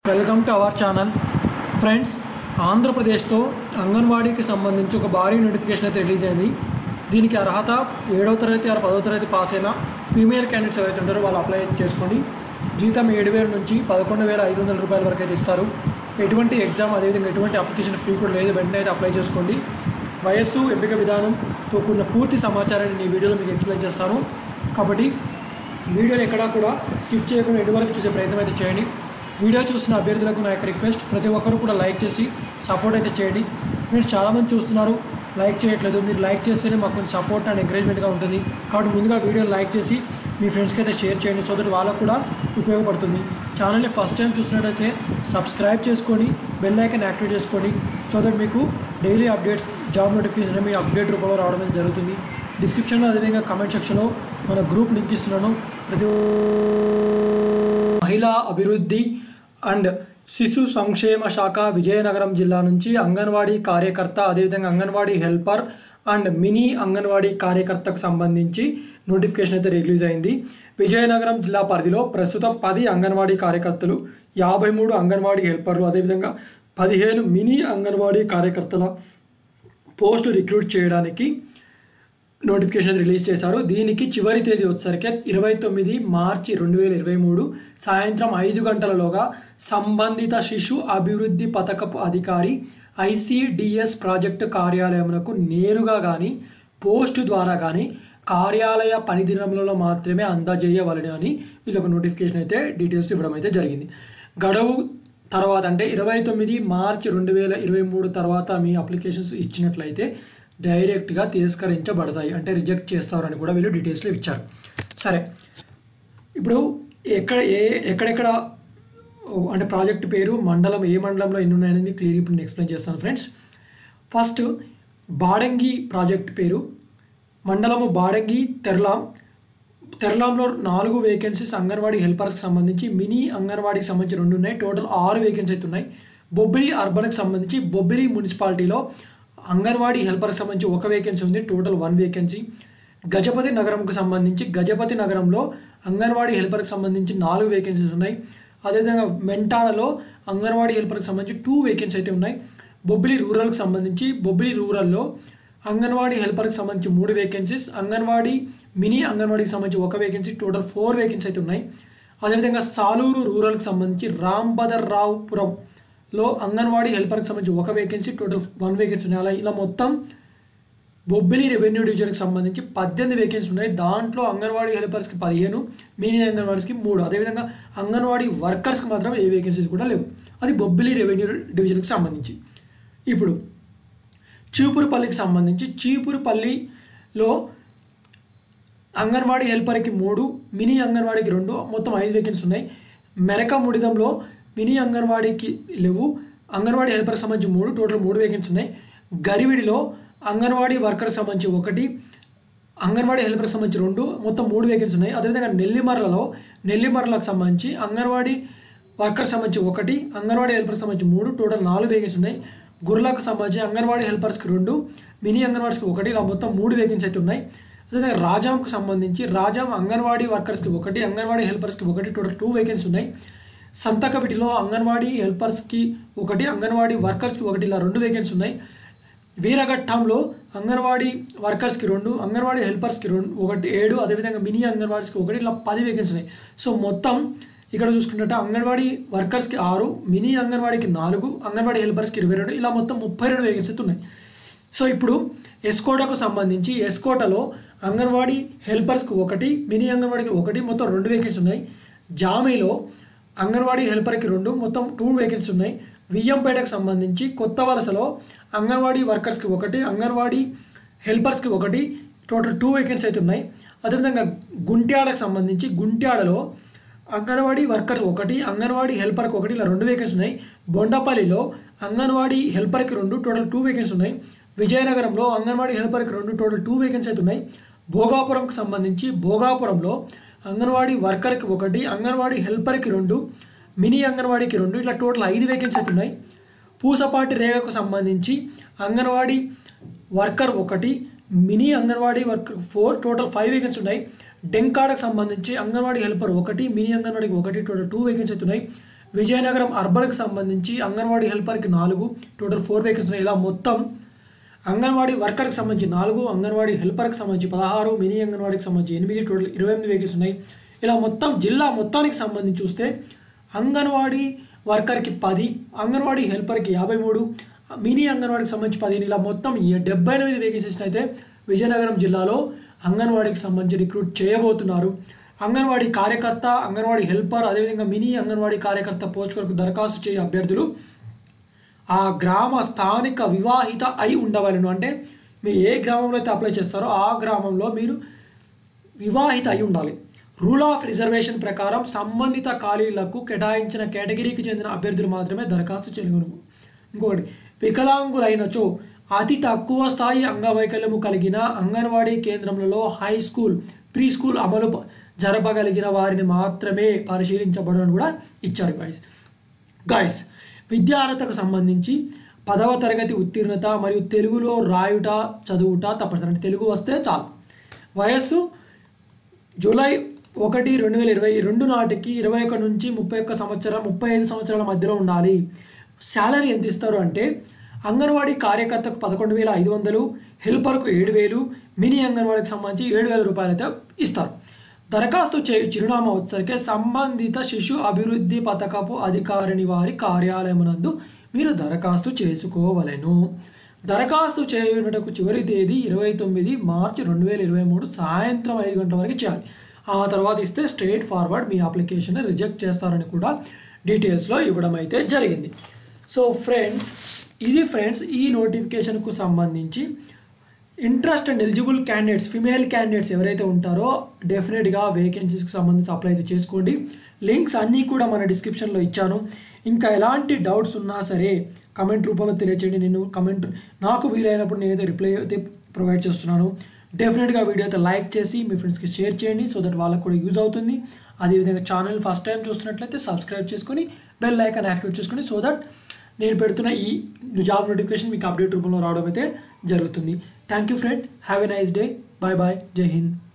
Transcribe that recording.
welcome to our channel friends ఆంధ్రప్రదేశ్లో అంగన్వాడీకి సంబంధించి ఒక భారీ నోటిఫికేషన్ అయితే రిలీజ్ అయింది దీనికి అర్హత ఏడవ తరగతి ఆరు పదవ తరగతి పాస్ అయిన ఫీమేల్ క్యాండిడేట్స్ ఎవరైతే ఉంటారో వాళ్ళు అప్లై చేసుకోండి జీతం ఏడు వేల నుంచి పదకొండు వేల ఐదు వందల రూపాయల వరకు అయితే ఇస్తారు ఎటువంటి ఎగ్జామ్ అదేవిధంగా ఎటువంటి అప్లికేషన్ ఫీ కూడా లేదు వెంటనే అయితే అప్లై చేసుకోండి వయస్సు ఎంపిక విధానంతో కూడిన పూర్తి సమాచారాన్ని ఈ వీడియోలో మీకు ఎక్స్ప్లెయిన్ చేస్తాను కాబట్టి వీడియోని ఎక్కడా కూడా స్కిప్ చేయకుండా ఎటువరకు చూసే ప్రయత్నం అయితే చేయండి వీడియో చూస్తున్న అభ్యర్థులకు నా యొక్క రిక్వెస్ట్ ప్రతి ఒక్కరు కూడా లైక్ చేసి సపోర్ట్ అయితే చేయండి ఫ్రెండ్స్ చాలామంది చూస్తున్నారు లైక్ చేయట్లేదు మీరు లైక్ చేస్తేనే మాకు కొంచెం సపోర్ట్ అండ్ ఎంకరేజ్మెంట్గా ఉంటుంది కాబట్టి ముందుగా వీడియోని లైక్ చేసి మీ ఫ్రెండ్స్కి అయితే షేర్ చేయండి సో దట్ వాళ్ళకు కూడా ఉపయోగపడుతుంది ఛానల్ని ఫస్ట్ టైం చూసినట్టయితే సబ్స్క్రైబ్ చేసుకొని బెల్ ఐకన్ యాక్టివేట్ చేసుకోండి సో దట్ మీకు డైలీ అప్డేట్స్ జాబ్ నోటిఫికేషన్ మీ అప్డేట్ రూపంలో రావడం అనేది జరుగుతుంది డిస్క్రిప్షన్లో అదేవిధంగా కమెంట్ సెక్షన్లో మన గ్రూప్ లింక్ ఇస్తున్నాను ప్రతి మహిళా అభివృద్ధి అండ్ శిశు సంక్షేమ శాఖ విజయనగరం జిల్లా నుంచి అంగన్వాడీ కార్యకర్త అదేవిధంగా anganwadi helper and mini anganwadi కార్యకర్తకు సంబంధించి నోటిఫికేషన్ అయితే రిలీజ్ అయింది విజయనగరం జిల్లా పరిధిలో ప్రస్తుతం పది అంగన్వాడీ కార్యకర్తలు యాభై మూడు అంగన్వాడీ హెల్పర్లు అదేవిధంగా పదిహేను మినీ అంగన్వాడీ కార్యకర్తల పోస్టు రిక్రూట్ చేయడానికి నోటిఫికేషన్ రిలీజ్ చేశారు దీనికి చివరి తేదీ వచ్చేసరికి ఇరవై తొమ్మిది మార్చి రెండు వేల ఇరవై మూడు సాయంత్రం ఐదు గంటలలోగా సంబంధిత శిశు అభివృద్ధి పథకపు అధికారి ఐసిడిఎస్ ప్రాజెక్టు కార్యాలయమునకు నేరుగా కానీ పోస్టు ద్వారా కానీ కార్యాలయ పనిదినములలో మాత్రమే అందజేయవలని అని వీళ్ళొక నోటిఫికేషన్ అయితే డీటెయిల్స్ ఇవ్వడం అయితే జరిగింది గడువు తర్వాత అంటే ఇరవై తొమ్మిది మార్చి రెండు వేల ఇరవై మూడు తర్వాత మీ అప్లికేషన్స్ ఇచ్చినట్లయితే డైరెక్ట్గా తిరస్కరించబడతాయి అంటే రిజెక్ట్ చేస్తారని కూడా వీళ్ళు డీటెయిల్స్లో ఇచ్చారు సరే ఇప్పుడు ఎక్కడ ఏ ఎక్కడెక్కడ ఓ, అంటే ప్రాజెక్ట్ పేరు మండలం ఏ మండలంలో ఎన్ని ఉన్నాయనేది క్లియర్ ఇప్పుడు నేను ఎక్స్ప్లెయిన్ చేస్తాను ఫ్రెండ్స్ ఫస్ట్ బాడంగి ప్రాజెక్ట్ పేరు మండలము బాడంగి తెర్లాం తెర్లాంలో నాలుగు వేకెన్సీస్ అంగన్వాడీ హెల్పర్స్కి సంబంధించి మినీ అంగన్వాడీకి సంబంధించి రెండు ఉన్నాయి టోటల్ ఆరు వేకెన్సీ అయితే ఉన్నాయి బొబ్బిలి అర్బన్కి సంబంధించి బొబ్బిలి మున్సిపాలిటీలో అంగన్వాడీ హెల్పర్కి సంబంధించి ఒక వేకెన్సీ ఉంది టోటల్ వన్ వేకెన్సీ గజపతి నగరంకు సంబంధించి గజపతి నగరంలో అంగన్వాడీ హెల్పర్కి సంబంధించి నాలుగు వేకెన్సీస్ ఉన్నాయి అదేవిధంగా మెంటాడలో అంగన్వాడీ హెల్పర్కి సంబంధించి టూ వేకెన్సీ అయితే ఉన్నాయి బొబ్బిలి రూరల్కి సంబంధించి బొబ్బిలి రూరల్లో అంగన్వాడీ హెల్పర్కి సంబంధించి మూడు వేకెన్సీస్ అంగన్వాడీ మినీ అంగన్వాడీకి సంబంధించి ఒక వేకెన్సీ టోటల్ ఫోర్ వేకెన్సీ అయితే ఉన్నాయి అదేవిధంగా సాలూరు రూరల్కి సంబంధించి రాంబదర్ రావుపురంలో అంగన్వాడీ హెల్పర్కి సంబంధించి ఒక వేకెన్సీ టోటల్ వన్ వేకెన్సీ ఉన్నాయి అలా ఇలా మొత్తం బొబ్బిలి రెవెన్యూ డివిజన్కి సంబంధించి పద్దెనిమిది వేకెన్సీ ఉన్నాయి దాంట్లో అంగన్వాడీ హెల్పర్స్కి పదిహేను మినీ అంగన్వాడీస్కి మూడు అదేవిధంగా అంగన్వాడీ వర్కర్స్కి మాత్రం ఏ వేకెన్సీస్ కూడా లేవు అది బొబ్బిలి రెవెన్యూ డివిజన్కి సంబంధించి ఇప్పుడు చీపురుపల్లికి సంబంధించి చీపురుపల్లిలో అంగన్వాడీ హెల్పర్కి మూడు మినీ అంగన్వాడీకి రెండు మొత్తం ఐదు వేకెన్సీ ఉన్నాయి మెరక ముడిదంలో మినీ అంగన్వాడీకి లేవు అంగన్వాడీ హెల్పర్కి సంబంధించి మూడు టోటల్ మూడు వేకెన్సీ ఉన్నాయి గరివిడిలో అంగన్వాడీ వర్కర్కి సంబంధించి ఒకటి అంగన్వాడీ హెల్పర్కి సంబంధించి రెండు మొత్తం మూడు వేకెన్సీ ఉన్నాయి అదేవిధంగా నెల్లిమర్లలో నెల్లిమర్లకు సంబంధించి అంగన్వాడీ వర్కర్కి సంబంధించి ఒకటి అంగన్వాడీ హెల్పర్కి సంబంధించి మూడు టోటల్ నాలుగు వేకెన్సీ ఉన్నాయి గుర్లకు సంబంధించి అంగన్వాడీ హెల్పర్స్కి రెండు మినీ అంగన్వాడీస్కి ఒకటి ఇలా మొత్తం మూడు వేకెన్సీ అయితే ఉన్నాయి అదేవిధంగా రాజాంకు సంబంధించి రాజాం అంగన్వాడీ వర్కర్స్కి ఒకటి అంగన్వాడీ హెల్పర్స్కి ఒకటి టోటల్ టూ వేకెన్సీ ఉన్నాయి సంతకవిటిలో అంగన్వాడీ హెల్పర్స్కి ఒకటి అంగన్వాడీ వర్కర్స్కి ఒకటి ఇలా రెండు వేకెన్సీ ఉన్నాయి వీరఘట్టంలో అంగన్వాడీ వర్కర్స్కి రెండు అంగన్వాడీ హెల్పర్స్కి రెండు ఒకటి ఏడు అదేవిధంగా మినీ అంగన్వాడీస్కి ఒకటి ఇలా పది వేకెన్సీ ఉన్నాయి సో మొత్తం ఇక్కడ చూసుకుంటే అంగన్వాడీ వర్కర్స్కి ఆరు మినీ అంగన్వాడీకి నాలుగు అంగన్వాడీ హెల్పర్స్కి ఇరవై రెండు ఇలా మొత్తం ముప్పై రెండు వేకెన్సీస్ ఉన్నాయి సో ఇప్పుడు ఎస్కోటాకు సంబంధించి ఎస్కోటలో అంగన్వాడీ హెల్పర్స్కి ఒకటి మినీ అంగన్వాడీకి ఒకటి మొత్తం రెండు వేకెన్సీ ఉన్నాయి జామీలో అంగన్వాడీ హెల్పర్కి రెండు మొత్తం టూ వేకెన్సీ ఉన్నాయి వియ్యంపేటకు సంబంధించి కొత్త వలసలో అంగన్వాడీ వర్కర్స్కి ఒకటి అంగన్వాడీ హెల్పర్స్కి ఒకటి టోటల్ టూ వేకెన్సీ అయితే ఉన్నాయి అదేవిధంగా గుంట్యాడకు సంబంధించి గుంట్యాడలో అంగన్వాడీ వర్కర్ ఒకటి అంగన్వాడీ హెల్పర్కి ఒకటి ఇలా రెండు వేకెన్సీ ఉన్నాయి బొండపల్లిలో అంగన్వాడీ హెల్పర్కి రెండు టోటల్ టూ వేకెన్సీ ఉన్నాయి విజయనగరంలో అంగన్వాడీ హెల్పర్కి రెండు టోటల్ టూ వేకెన్సీ అయితే ఉన్నాయి భోగాపురంకి సంబంధించి భోగాపురంలో అంగన్వాడీ వర్కర్కి ఒకటి అంగన్వాడీ హెల్పర్కి రెండు మినీ అంగన్వాడీకి రెండు ఇట్లా టోటల్ ఐదు వేకెన్సీ అయితే ఉన్నాయి పూసపాటి రేఖకు సంబంధించి అంగన్వాడీ వర్కర్ ఒకటి mini anganwadi worker four total five vacancy ఉన్నాయి డెంకాడకు సంబంధించి అంగన్వాడీ హెల్పర్ ఒకటి మినీ అంగన్వాడీకి ఒకటి టోటల్ టూ వేకెన్సీ అయితే ఉన్నాయి విజయనగరం అర్బన్కి సంబంధించి అంగన్వాడీ హెల్పర్కి నాలుగు టోటల్ ఫోర్ వేకెన్సీ ఉన్నాయి ఇలా మొత్తం అంగన్వాడీ వర్కర్కి సంబంధించి నాలుగు అంగన్వాడీ హెల్పర్కి సంబంధించి పదహారు మినీ అంగన్వాడీకి సంబంధించి ఎనిమిది టోటల్ ఇరవై ఎనిమిది వేకెన్సీ ఉన్నాయి ఇలా మొత్తం జిల్లా మొత్తానికి సంబంధించి చూస్తే అంగన్వాడీ వర్కర్కి పది అంగన్వాడీ హెల్పర్కి యాభై మూడు మినీ అంగన్వాడీకి సంబంధించి పదిహేను ఇలా మొత్తం ఏ- డెబ్బై ఎనిమిది వేకెన్సీస్ అయితే విజయనగరం జిల్లాలో అంగన్వాడీకి సంబంధించి రిక్రూట్ చేయబోతున్నారు అంగన్వాడీ కార్యకర్త అంగన్వాడీ హెల్పర్ అదేవిధంగా మినీ అంగన్వాడీ కార్యకర్త పోస్ట్ కొరకు దరఖాస్తు చేయ అభ్యర్థులు ఆ గ్రామ స్థానిక వివాహిత అయి ఉండవలను అంటే మీరు ఏ గ్రామంలో అయితే అప్లై చేస్తారో ఆ గ్రామంలో మీరు వివాహిత అయి ఉండాలి రూల్ ఆఫ్ రిజర్వేషన్ ప్రకారం సంబంధిత ఖాళీలకు కేటాయించిన కేటగిరీకి చెందిన అభ్యర్థులు మాత్రమే దరఖాస్తు చేయగలరు ఇంకొకటి వికలాంగులైనచో అతి తక్కువ స్థాయి అంగవైకల్యము కలిగిన అంగన్వాడీ కేంద్రములలో హై స్కూల్ ప్రీ స్కూల్ అమలు ప- జరపగలిగిన వారిని మాత్రమే పరిశీలించబడని కూడా ఇచ్చారు గాయస్ గాయస్ విద్యార్హతకు సంబంధించి పదవ తరగతి ఉత్తీర్ణత మరియు తెలుగులో రాయుట చదువుట తప్పనిసరి అంటే తెలుగు వస్తే చాలు వయస్సు జూలై ఒకటి రెండు వేల ఇరవై రెండు నాటికి ఇరవై ఒక నుంచి ముప్పై ఒక్క సంవత్సరం ముప్పై ఐదు సంవత్సరాల మధ్యలో ఉండాలి శాలరీ ఎంత ఇస్తారు అంటే అంగన్వాడీ కార్యకర్తకు పదకొండు వేల ఐదు వందలు హెల్పర్కు ఏడు వేలు మినీ అంగన్వాడీకి సంబంధించి ఏడు వేల రూపాయలు అయితే ఇస్తారు దరఖాస్తు చే చిరునామా వచ్చేసరికి సంబంధిత శిశు అభివృద్ధి పథకపు అధికారిని వారి కార్యాలయమునందు మీరు దరఖాస్తు చేసుకోవలెను దరఖాస్తు చేయుటకు చివరి తేదీ ఇరవై తొమ్మిది మార్చి రెండు వేల ఇరవై మూడు సాయంత్రం ఐదు గంటల వరకు చేయాలి ఆ తర్వాత ఇస్తే స్ట్రైట్ ఫార్వర్డ్ మీ అప్లికేషన్ రిజెక్ట్ చేస్తారని కూడా డీటెయిల్స్లో ఇవ్వడం అయితే జరిగింది సో ఫ్రెండ్స్ ఇది ఫ్రెండ్స్ ఈ నోటిఫికేషన్కు సంబంధించి interest and eligible candidates female candidates ఎవరైతే ఉంటారో డెఫినెట్గా వేకెన్సీస్కి సంబంధించి అప్లై అయితే చేసుకోండి లింక్స్ అన్నీ కూడా మన డిస్క్రిప్షన్లో ఇచ్చాను ఇంకా ఎలాంటి డౌట్స్ ఉన్నా సరే కమెంట్ రూపంలో తెలియచేయండి నేను కమెంట్ నాకు వీలైనప్పుడు నేనైతే రిప్లై అయితే ప్రొవైడ్ చేస్తున్నాను డెఫినెట్గా వీడియో అయితే లైక్ చేసి మీ ఫ్రెండ్స్కి షేర్ చేయండి సో దట్ వాళ్ళకు కూడా యూజ్ అవుతుంది అదేవిధంగా ఛానల్ ఫస్ట్ టైం చూస్తున్నట్లయితే సబ్స్క్రైబ్ చేసుకొని బెల్ ఐకాన్ యాక్టివేట్ చేసుకొని సో దట్ నేను పెడుతున్న ఈ జాబ్ నోటిఫికేషన్ మీకు అప్డేట్ రూపంలో రావడం అయితే జరుగుతుంది thank you friend have a nice day bye bye Jai Hind